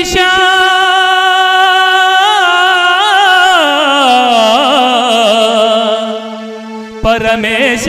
ఈశా పరమేశ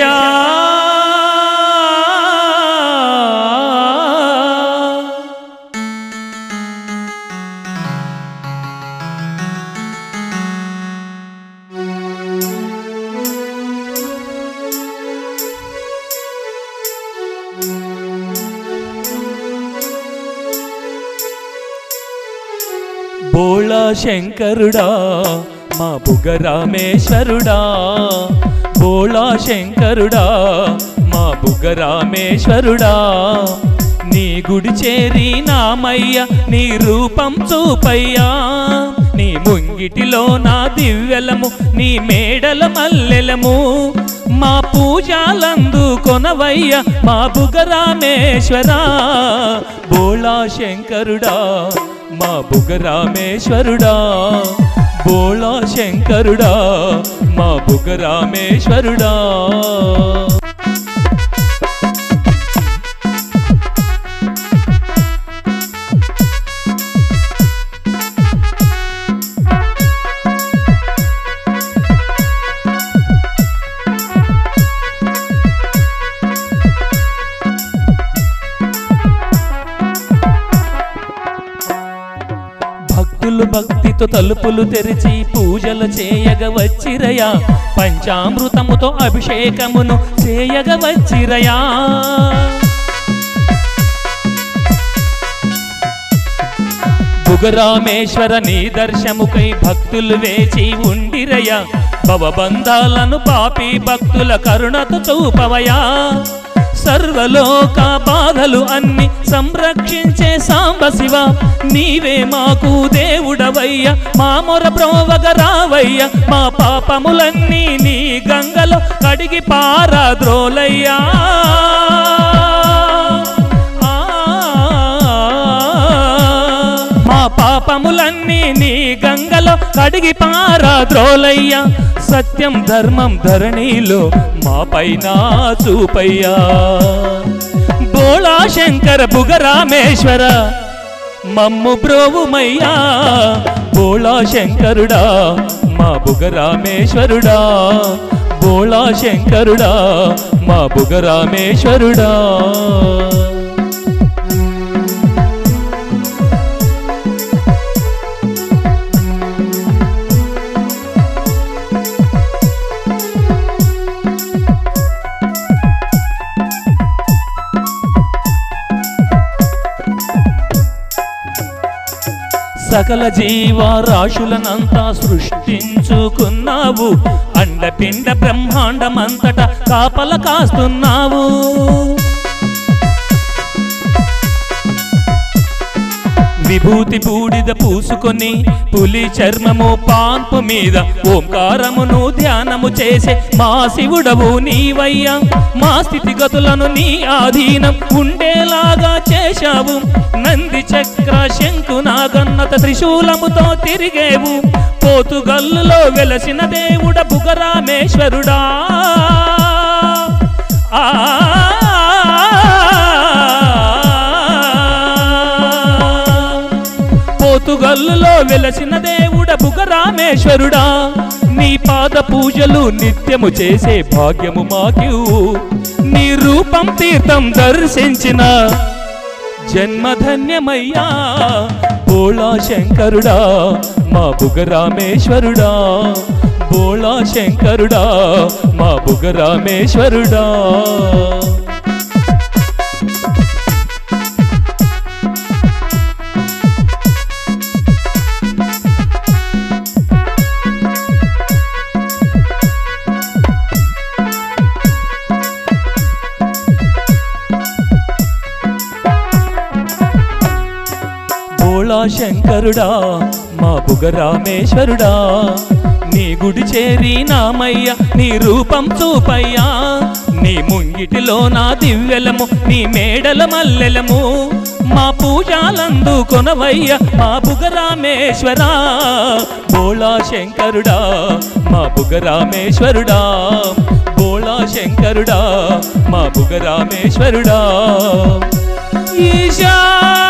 బోళా శంకరుడా మా బుగరామేశ్వరుడా బోళా శంకరుడా మా బుగరామేశ్వరుడా నీ గుడి చేరి నామయ్య నీ రూపం చూపయ్యా నీ ముంగిటిలో నా దివ్యలము నీ మేడల మల్లెలము మా పూజలందు కొనవయ్య మా బుగరామేశ్వరా బోళా శంకరుడా మా బుగరామేశ్వరుడా బోళా శంకరుడా మా బుగరామేశ్వరుడా భక్తులు భక్తితో తలుపులు తెరిచి పూజలు చేయగ వచ్చిరయా పంచామృతముతో అభిషేకమును చేయగ వచ్చిరయా బుగరామేశ్వర నీ దర్శముకై భక్తులు వేచి ఉండిరయా భవబంధాలను పాపి భక్తుల కరుణతో చూపవయా సర్వలోక బాధలు అన్ని సంరక్షించే సాంబ శివ నీవే మాకు దేవుడవయ్య మా మొర ప్రోవగ రావయ్య మా పాపములన్నీ నీ గంగలో కడిగి పారద్రోలయ్యా మా పాపములన్నీ నీ గంగలో కడిగి పారద్రోలయ్యా సత్యం ధర్మం ధరణిలో మా పైన చూపయ్యా బోళా శంకర బుగరామేశ్వర మమ్ము బ్రోవుమయ్యా బోళా శంకరుడా మా బుగరామేశ్వరుడా బోళా శంకరుడా మా బుగరామేశ్వరుడా సకల జీవరాశులనంతా సృష్టించుకున్నావు అండపిండ బ్రహ్మాండమంతట కాపల కాస్తున్నావు విభూతి బూడిద పూసుకొని పులి చర్మము పాన్పు మీద ఓంకారమును ధ్యానము చేసే మా శివుడవు నీవయ్యా మా స్థితిగతులను నీ ఆధీనం ఉండేలాగా చేశావు నంది చక్ర శంకు నాగన్నత త్రిశూలముతో తిరిగేవు పోతుగల్లులో వెలసిన దేవుడ బుగరామేశ్వరుడా ఆ పోతుగల్లులో వెలసిన దేవుడ బుగరామేశ్వరుడా నీ పాద పూజలు నిత్యము చేసే భాగ్యము మాకు నీ రూపం తీర్థం దర్శించిన జన్మధన్యమయ్యా బోళా శంకరుడా మా బుగరామేశ్వరుడా బోళా శంకరుడా మా బుగరామేశ్వరుడా బోళా శంకరుడా మా బుగరామేశ్వరుడా నీ గుడి చేరి నామయ్య నీ రూపం చూపయ్యా నీ ముంగిటిలో నా దివ్యలము నీ మేడల మల్లెలము మా పూజలందు కొనవయ్య మా బుగరామేశ్వరా బోళా శంకరుడా మా బుగరామేశ్వరుడా బోళా శంకరుడా మా బుగరామేశ్వరుడా ఈశా